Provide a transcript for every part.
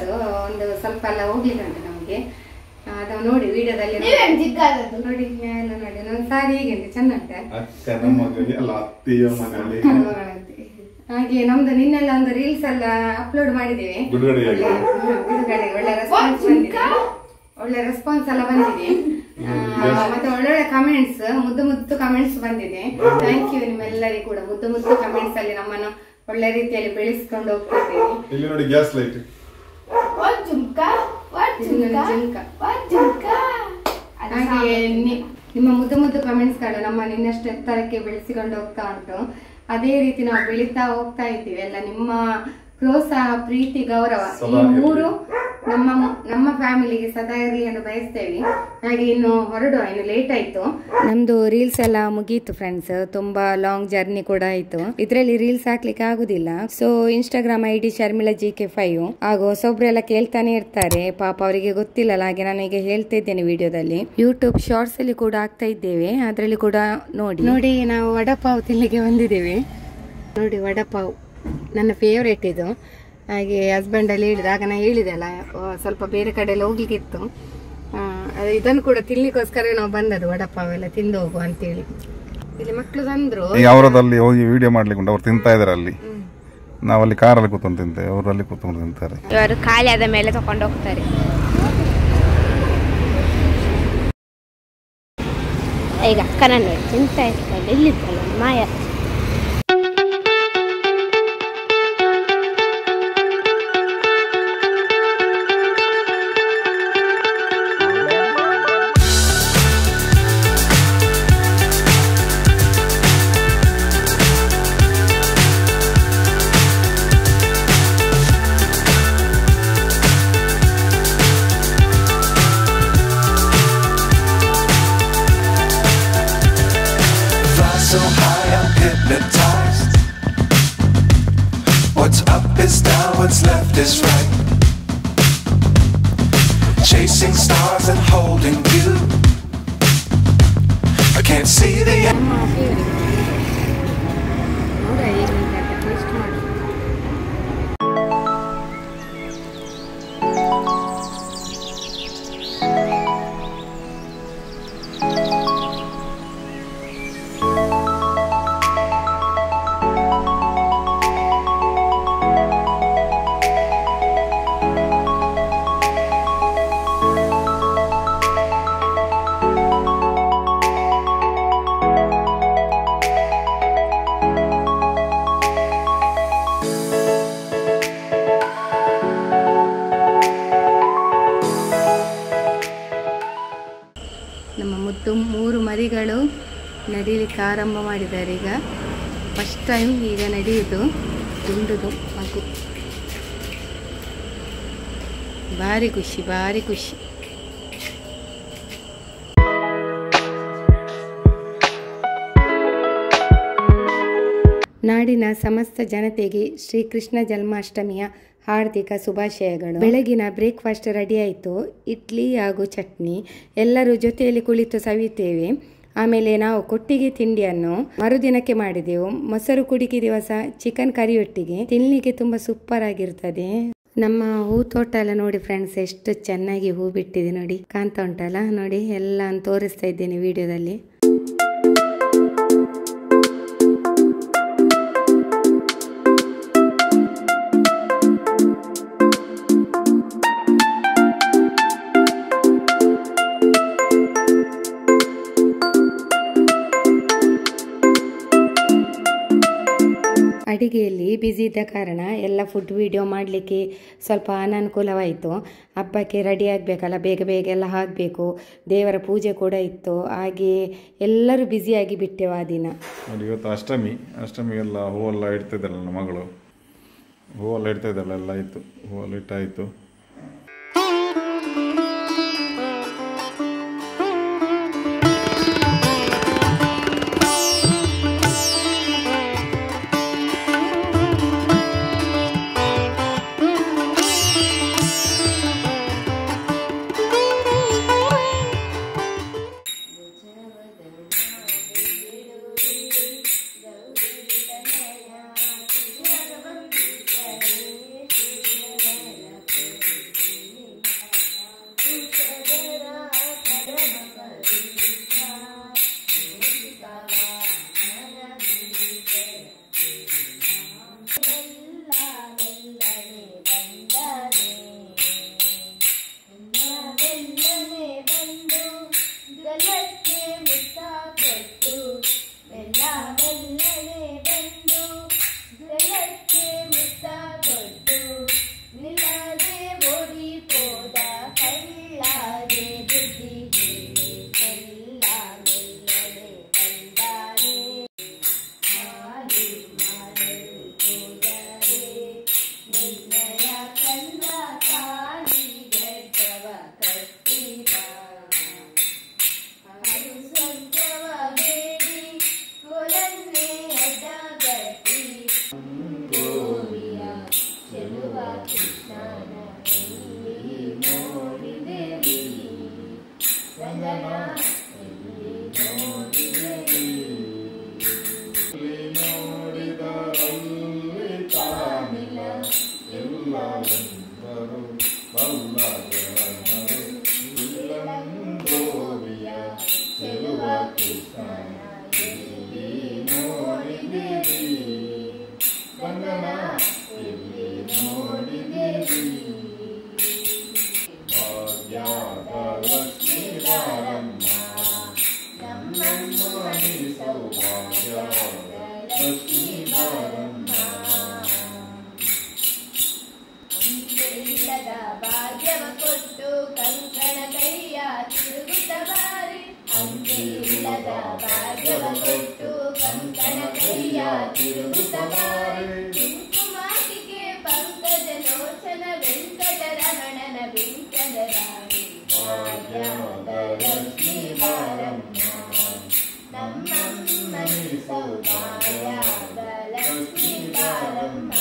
ಒಂದು ಸ್ವಲ್ಪ ಎಲ್ಲ ಹೋಗ್ಲಿಕ್ಕೆ ಉಂಟು ನಮಗೆ ಅದು ನೋಡಿ ವಿಡಿಯೋದಲ್ಲಿ ನೀವೇನ್ ಜಿಗ್ಗಾದದ್ದು ನೋಡಿ ಎಲ್ಲ ನೋಡಿ ನನ್ನ ಸಾರಿ ಹೇಗೆ ಉಂಟು ಚೆಂದ ಉಂಟಾ ಅಕ್ಕನ ಮಗನಿಗೆ ಅಲ್ಲ ಅತ್ತೆಯ ಮನೆಯಲ್ಲಿ ಹಾಗೆ ನಮ್ದು ನಿನ್ನೆಲ್ಲ ಒಂದು ರೀಲ್ಸ್ ಎಲ್ಲ ಅಪ್ಲೋಡ್ ಮಾಡಿದ್ದೇವೆ ಬಿಡುಗಡೆಯಾಗಿ ಹ್ಮ್, ಬಿಡುಗಡೆ ಒಳ್ಳೆ ರೆಸ್ಪಾನ್ಸ್ ಬಂದಿದೆ ಒಳ್ಳೆ ರೆಸ್ಪಾನ್ಸ್ ಎಲ್ಲ ಬಂದಿದೆ ಆ, ಮತ್ತೆ ಒಳ್ಳೊಳ್ಳೆ ಕಮೆಂಟ್ಸ್ ಮುದ್ದು ಮುದ್ದು ಕಮೆಂಟ್ಸ್ ಬಂದಿದೆ ಥ್ಯಾಂಕ್ ಯು ನಿಮ್ಮೆಲ್ಲರಿಗೂ ಕೂಡ ಮುದ್ದು ಮುದ್ದು ಕಮೆಂಟ್ಸ್ ಅಲ್ಲಿ ನಮ್ಮನ್ನು ಒಳ್ಳೆ ರೀತಿಯಲ್ಲಿ ಬೆಳೆಸ್ಕೊಂಡು ಹೋಗ್ತಾ ಇದ್ದೀವಿ ಇಲ್ಲಿ ನೋಡಿ ಗ್ಯಾಸ್ ಲೈಟ್ ಒಂದ್ ಜುಮ್ಕ ಒಂದ್ ಜುಮ್ಕ ಇನ್ನೊಂದು ಜುಮ್ಕ. ಒಂದ್ ಜುಮ್ಕ ಅದು ಹಾಗೆ ಸಾಕು. ನಿ- ನಿಮ್ಮ ಮುದ್ದು ಮುದ್ದು ಕಮೆಂಟ್ಸ್ ಗಳು ನಮ್ಮ ನಿನ್ನಷ್ಟು ಎತ್ತರಕ್ಕೆ ಬೆಳೆಸಿಕೊಂಡು ಹೋಗ್ತಾ ಉಂಟು ಅದೇ ರೀತಿ ನಾವು ಬೆಳೀತಾ ಹೋಗ್ತಾ ಇದ್ದೀವಿ ಎಲ್ಲ ನಿಮ್ಮ ಪ್ರೋತ್ಸಾಹ ಪ್ರೀತಿ ಗೌರವ ಈ ಸದಾ ಇರ್ಲಿ. ಮೂರು ನಮ್ಮ ನಮ್ಮ ಫ್ಯಾಮಿಲಿಗೆ ಸದಾ ಇರಲಿ ಎಂದು ಬಯಸ್ತೇವೆ ಹಾಗೆ ಇನ್ನು ಹೊರಡುವ ಇನ್ನು ಲೇಟ್ ಆಯ್ತು ನಮ್ದು ರೀಲ್ಸ್ ಎಲ್ಲ ಮುಗೀತು ಫ್ರೆಂಡ್ಸ್ ತುಂಬಾ ಲಾಂಗ್ ಜರ್ನಿ ಕೂಡ ಆಯ್ತು ಇದ್ರಲ್ಲಿ ರೀಲ್ಸ್ ಹಾಕ್ಲಿಕ್ಕೆ ಆಗುದಿಲ್ಲ so Instagram I D Sharmila G K five ಹಾಗೂ ಹೊಸೊಬ್ರೆಲ್ಲ ಕೇಳ್ತಾನೆ ಇರ್ತಾರೆ ಪಾಪ ಅವರಿಗೆ ಗೊತ್ತಿಲ್ಲಲ್ಲ ಹಾಗೆ ನಾನು ಈಗ ಹೇಳ್ತಾ ಇದ್ದೇನೆ ವಿಡಿಯೋದಲ್ಲಿ ಯೂಟ್ಯೂಬ್ ಶಾರ್ಟ್ಸ್ ಅಲ್ಲಿ ಕೂಡ ಆಗ್ತಾ ಇದ್ದೇವೆ ಅದರಲ್ಲಿ ಕೂಡ ನೋಡಿ ನೋಡಿ ನಾವು ವಡಪಾವ್ ತಿನ್ಲಿಕ್ಕೆ ಬಂದಿದ್ದೇವೆ ನೋಡಿ ವಡಪಾವ್ ನನ್ನ ಫೇವ್ರೇಟ್ ಇದು ಹಾಗೆ ಹಸ್ಬೆಂಡ್ ಅಲ್ಲಿ ಹೇಳಿದ ಆಗ ನಾನು ಹೇಳಿದೆ ಅಲ್ಲ ಆ, ಸ್ವಲ್ಪ ಬೇರೆ ಕಡೆ ಎಲ್ಲ ಹೋಗ್ಲಿಕ್ಕಿತ್ತು ಆ, ಅದು ಇದನ್ನು ಕೂಡ ತಿನ್ಲಿಕ್ಕೋಸ್ಕರ ನಾವು ಬಂದದ್ದು ವಡಪಾವ್ ಎಲ್ಲ ತಿಂದು ಹೋಗುವ ಅಂತೇಳಿ ಇಲ್ಲಿ ಮಕ್ಕಳು ತಂದ್ರು ಈ ಅವರದಲ್ಲಿ ಹೋಗಿ ವಿಡಿಯೋ ಮಾಡ್ಲಿಕ್ಕೆ ಉಂಟು ಅವ್ರು ತಿಂತಾ ಇದಾರೆ ಅಲ್ಲಿ ನಾವಲ್ಲಿ ಕಾರಲ್ಲಿ ಕೂತ್ಕೊಂಡು ತಿಂತೇವೆ ಅವರು ಅಲ್ಲಿ ಕೂತ್ಕೊಂಡು ತಿಂತಾರೆ ಇವರು ಖಾಲಿ ಆದ ಮೇಲೆ ತಕೊಂಡು ಹೋಗ್ತಾರೆ ಈಗ ಅಕ್ಕನ ನೋಡಿ ತಿಂತಾ ಇರ್ತಾರೆ ಇಲ್ಲಿದ್ದಲ್ಲ ಮಾಯ Fly so high, I'm hypnotized. What's up is down, what's left is right. Chasing stars and holding you. I can't see the end. ನೋಡ ಹೇಗಿದೆ ಅಂತ ಟೇಸ್ಟ್ ಮಾಡಿ ನಮ್ಮ ಮುದ್ದು ಮೂರು ಮರಿಗಳು ನಡೀಲಿಕ್ಕೆ ಆರಂಭ ಮಾಡಿದ್ದಾರೆ ಈಗ ಫಸ್ಟ್ ಟೈಮ್ ಈಗ ನಡೆಯುವುದು ಗುಂಡುದು ಮಗು ಭಾರಿ ಖುಷಿ ಭಾರಿ ಖುಷಿ ನಾಡಿನ ಸಮಸ್ತ ಜನತೆಗೆ ಶ್ರೀಕೃಷ್ಣ ಜನ್ಮಾಷ್ಟಮಿಯ ಹಾರ್ದಿಕ ಶುಭಾಶಯಗಳು ಬೆಳಗಿನ ಬ್ರೇಕ್ಫಾಸ್ಟ್ ರೆಡಿ ಆಯಿತು ಇಡ್ಲಿ ಹಾಗೂ ಚಟ್ನಿ ಎಲ್ಲರೂ ಜೊತೆಯಲ್ಲಿ ಕುಳಿತು ಸವಿತೇವೆ ಆಮೇಲೆ ನಾವು ಕೊಟ್ಟಿಗೆ ತಿಂಡಿಯನ್ನು ಮರುದಿನಕ್ಕೆ ಮಾಡಿದೆವು ಮೊಸರು ಕುಡಿಕೆ ದಿವಸ ಚಿಕನ್ ಕರಿಯೊಟ್ಟಿಗೆ ತಿನ್ಲಿಕ್ಕೆ ತುಂಬಾ ಸೂಪರ್ ಆಗಿರ್ತದೆ ನಮ್ಮ ಹೂ ತೋಟ ಎಲ್ಲ ನೋಡಿ ಫ್ರೆಂಡ್ಸ್ ಎಷ್ಟು ಚೆನ್ನಾಗಿ ಹೂ ಬಿಟ್ಟಿದೆ ನೋಡಿ ಕಾಣ್ತಾ ಉಂಟಲ್ಲ ನೋಡಿ ಎಲ್ಲ ತೋರಿಸ್ತಾ ಇದ್ದೇನೆ ವಿಡಿಯೋದಲ್ಲಿ ಅಡಿಗೆಯಲ್ಲಿ ಬ್ಯುಸಿ ಇದ್ದ ಕಾರಣ ಎಲ್ಲ ಫುಡ್ ವಿಡಿಯೋ ಮಾಡಲಿಕ್ಕೆ ಸ್ವಲ್ಪ ಅನಾನುಕೂಲವಾಯಿತು ಹಬ್ಬಕ್ಕೆ ರೆಡಿ ಆಗಬೇಕಲ್ಲ ಬೇಗ ಬೇಗ ಎಲ್ಲ ಆಗಬೇಕು ದೇವರ ಪೂಜೆ ಕೂಡ ಇತ್ತು ಹಾಗೆ ಎಲ್ಲರೂ ಬ್ಯುಸಿಯಾಗಿ ಬಿಟ್ಟೆವು ಆ ದಿನ ನೋಡಿ ಇವತ್ತು ಅಷ್ಟಮಿ ಅಷ್ಟಮಿಗೆಲ್ಲ ಹೂವೆಲ್ಲ ಇಡ್ತಿದ್ದಲ್ಲ ನನ್ನ ಮಗಳು ಹೂವೆಲ್ಲ ಇಡ್ತಾ ಇದ್ದಲ್ಲ ಎಲ್ಲ ಆಯಿತು ಹೂವೆಲ್ಲ ಇಟ್ಟಾಯಿತು ಇಲ್ಲದ ಭಾಗ್ಯವ ಕೊಟ್ಟು ಕಂಕಣ ಕೈಯ ತಿರುಗುತ್ತ ಬಾರಿ ಅಂಕೆ ಇಲ್ಲದ ಭಾಗ್ಯವ ಕೊಟ್ಟು ಕಂಕಣ ಕೈಯ ತಿರುಗುತ್ತ ಬಾರಿ ಕುಂಕುಮಾಟಿಕೆ ಪಂಕಜ ಲೋಚನ ವೆಂಕಟರಮಣನ ವೆಂಕಟ ರಾಣಿ ಭಾಗ್ಯದ ಲಕ್ಷ್ಮೀ ಬಾರಮ್ಮ ನಮ್ಮಮ್ಮನಿ ಸೌಭಾಗ್ಯದ ಲಕ್ಷ್ಮೀ ಬಾರಮ್ಮ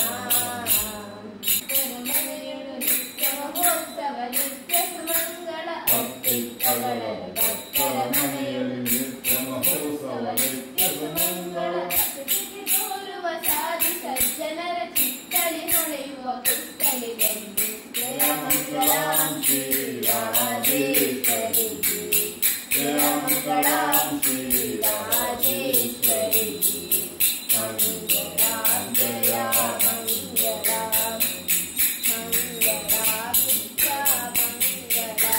ಮನೆಯಳು ನಿತ್ಯ ಮಹೋತ್ಸವ ನಿತ್ಯ ಸುಮಂಗಳ ಅತ್ತಿತ್ತಗಳ ಭಕ್ತರ ಮನೆಯಳು ನಿತ್ಯ ಮಹೋತ್ಸವ ನಿತ್ಯ ಸುಮಂಗಳ ಸ್ತುತಿಗೆ ತೋರುವ ಸಾಧು ಸಜ್ಜನರ ಚಿತ್ತಳಿ ಹೊಳೆಯುವ ಕುತ್ತಳಿ ಬಂದು ಜಯ ಮಂಗಳಾಂ ಶ್ರೀರಾಜೇಶ್ವರಿಗೆ ಜಯ ಮಂಗಳಾಂ ಶ್ರೀರಾಜೇಶ್ವರಿಗೆ ಮಂಗಳಾಂ ಜಯ ಮಂಗಳಾಂ ಮಂಗಳಾ ಪುತ್ರ ಮಂಗಳಾ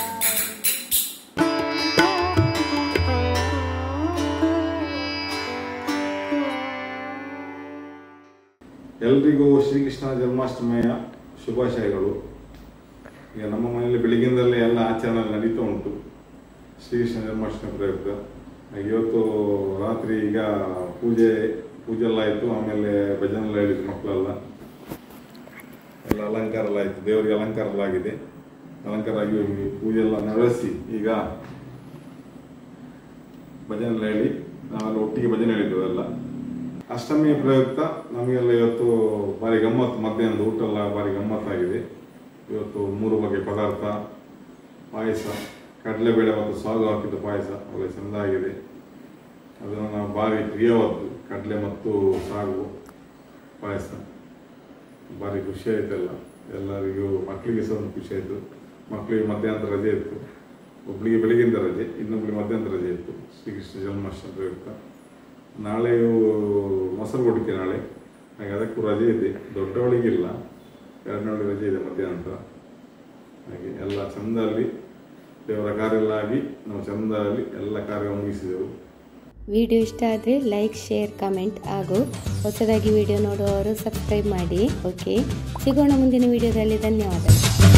ಎಲ್ರಿಗೂ ಶ್ರೀಕೃಷ್ಣ ಜನ್ಮಾಷ್ಟಮಿಯ ಶುಭಾಶಯಗಳು ಈಗ ನಮ್ಮ ಮನೆಯಲ್ಲಿ ಬೆಳಗಿಂದಲೇ ಎಲ್ಲ ಆಚರಣೆ ನಡೀತಾ ಉಂಟು ಶ್ರೀಕೃಷ್ಣ ಜನ್ಮಾಷ್ಟಮಿ ಪ್ರಯುಕ್ತ ಹಾಗೆ ಇವತ್ತು ರಾತ್ರಿ ಈಗ ಪೂಜೆ ಪೂಜೆ ಎಲ್ಲ ಆಯಿತು ಆಮೇಲೆ ಭಜನೆ ಎಲ್ಲ ಹೇಳಿದ್ರು ಮಕ್ಕಳೆಲ್ಲ ಎಲ್ಲ ಅಲಂಕಾರ ಎಲ್ಲ ಆಯಿತು ದೇವರಿಗೆ ಅಲಂಕಾರ ಎಲ್ಲ ಆಗಿದೆ ಅಲಂಕಾರ ಆಗಿ ಹೋಗಿ ಪೂಜೆ ಎಲ್ಲ ನೆರವೇರಿಸಿ ಈಗ ಭಜನೆ ಎಲ್ಲ ಹೇಳಿ ನಾವೆಲ್ಲ ಒಟ್ಟಿಗೆ ಭಜನೆ ಹೇಳಿದ್ದೆವು ಎಲ್ಲ ಅಷ್ಟಮಿಯ ಪ್ರಯುಕ್ತ ನಮಗೆಲ್ಲ ಇವತ್ತು ಭಾರಿ ಗಮ್ಮತ್ತು ಮಧ್ಯಾಹ್ನದ ಊಟ ಎಲ್ಲ ಭಾರಿ ಗಮ್ಮತ್ತಾಗಿದೆ ಇವತ್ತು ಮೂರು ಬಗೆಯ ಪದಾರ್ಥ ಪಾಯಸ ಕಡಲೆಬೇಳೆ ಮತ್ತು ಸಾಗು ಹಾಕಿದ ಪಾಯಸ ಒಳ್ಳೆ ಚೆಂದ ಆಗಿದೆ ಅದನ್ನು ನಾವು ಭಾರಿ ಪ್ರಿಯವಾದ್ದು ಕಡಲೆ ಮತ್ತು ಸಾಗು ಪಾಯಸ ಭಾರಿ ಖುಷಿ ಆಯ್ತಲ್ಲ ಎಲ್ಲರಿಗೂ ಮಕ್ಕಳಿಗೆ ಸಹ ಒಂದು ಖುಷಿ ಆಯಿತು ಮಕ್ಕಳಿಗೆ ಮಧ್ಯಾಹ್ನದ ರಜೆ ಇತ್ತು ಒಬ್ಬಳಿಗೆ ಬೆಳಗಿಂದ ರಜೆ ಇನ್ನೊಬ್ಬಳಿಗೆ ಮಧ್ಯಾಹ್ನದ ರಜೆ ಇತ್ತು ಶ್ರೀಕೃಷ್ಣ ಜನ್ಮಾಷ್ಟಮಿ ಪ್ರಯುಕ್ತ ನಾಳೆಯೂ ಮೊಸರು ಕೊಡಿಕೆ ನಾಳೆ ಹಾಗೆ ಅದಕ್ಕೂ ರಜೆ ಇದೆ ದೊಡ್ಡವಳಿಗಿಲ್ಲ ಎರಡನೇವಳಿಗೆ ರಜೆ ಇದೆ ಮಧ್ಯಾಹ್ನ ಹಾಗೆ ಎಲ್ಲ ಚಂದಲ್ಲಿ ದೇವರ ಕಾರ್ಯ ಎಲ್ಲ ಆಗಿ ನಾವು ಚಂದಲ್ಲಿ ಎಲ್ಲ ಕಾರ್ಯ ಮುಗಿಸಿದೆವು ವಿಡಿಯೋ ಇಷ್ಟ ಆದರೆ ಲೈಕ್ ಶೇರ್ ಕಮೆಂಟ್ ಹಾಗೂ ಹೊಸದಾಗಿ ವಿಡಿಯೋ ನೋಡುವವರು ಸಬ್ಸ್ಕ್ರೈಬ್ ಮಾಡಿ ಓಕೆ ಸಿಗೋಣ ಮುಂದಿನ ವಿಡಿಯೋದಲ್ಲಿ ಧನ್ಯವಾದಗಳು